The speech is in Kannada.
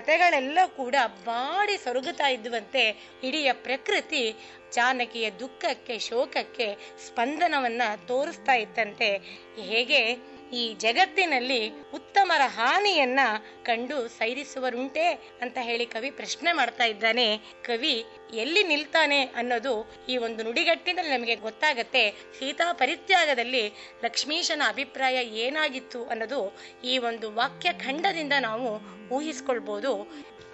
ಲತೆಗಳೆಲ್ಲ ಕೂಡ ಬಾಡಿ ಸೊರಗುತ್ತಾ ಇದ್ದುವಂತೆ ಇಡೀ ಪ್ರಕೃತಿ ಜಾನಕಿಯ ದುಃಖಕ್ಕೆ ಶೋಕಕ್ಕೆ ಸ್ಪಂದನವನ್ನ ತೋರಿಸ್ತಾ ಇತ್ತಂತೆ ಹೇಗೆ ಈ ಜಗತ್ತಿನಲ್ಲಿ ಉತ್ತಮರ ಹಾನಿಯನ್ನ ಕಂಡು ಸೈರಿಸುವರುಂಟೆ ಅಂತ ಹೇಳಿ ಕವಿ ಪ್ರಶ್ನೆ ಮಾಡ್ತಾ ಇದ್ದಾನೆ ಕವಿ ಎಲ್ಲಿ ನಿಲ್ತಾನೆ ಅನ್ನೋದು ಈ ಒಂದು ನುಡಿಗಟ್ಟಿನಲ್ಲಿ ನಮಗೆ ಗೊತ್ತಾಗತ್ತೆ ಸೀತಾ ಪರಿತ್ಯಾಗದಲ್ಲಿ ಲಕ್ಷ್ಮೀಶನ ಅಭಿಪ್ರಾಯ ಏನಾಗಿತ್ತು ಅನ್ನೋದು ಈ ಒಂದು ವಾಕ್ಯ ಖಂಡದಿಂದ ನಾವು ಊಹಿಸ್ಕೊಳ್ಬೋದು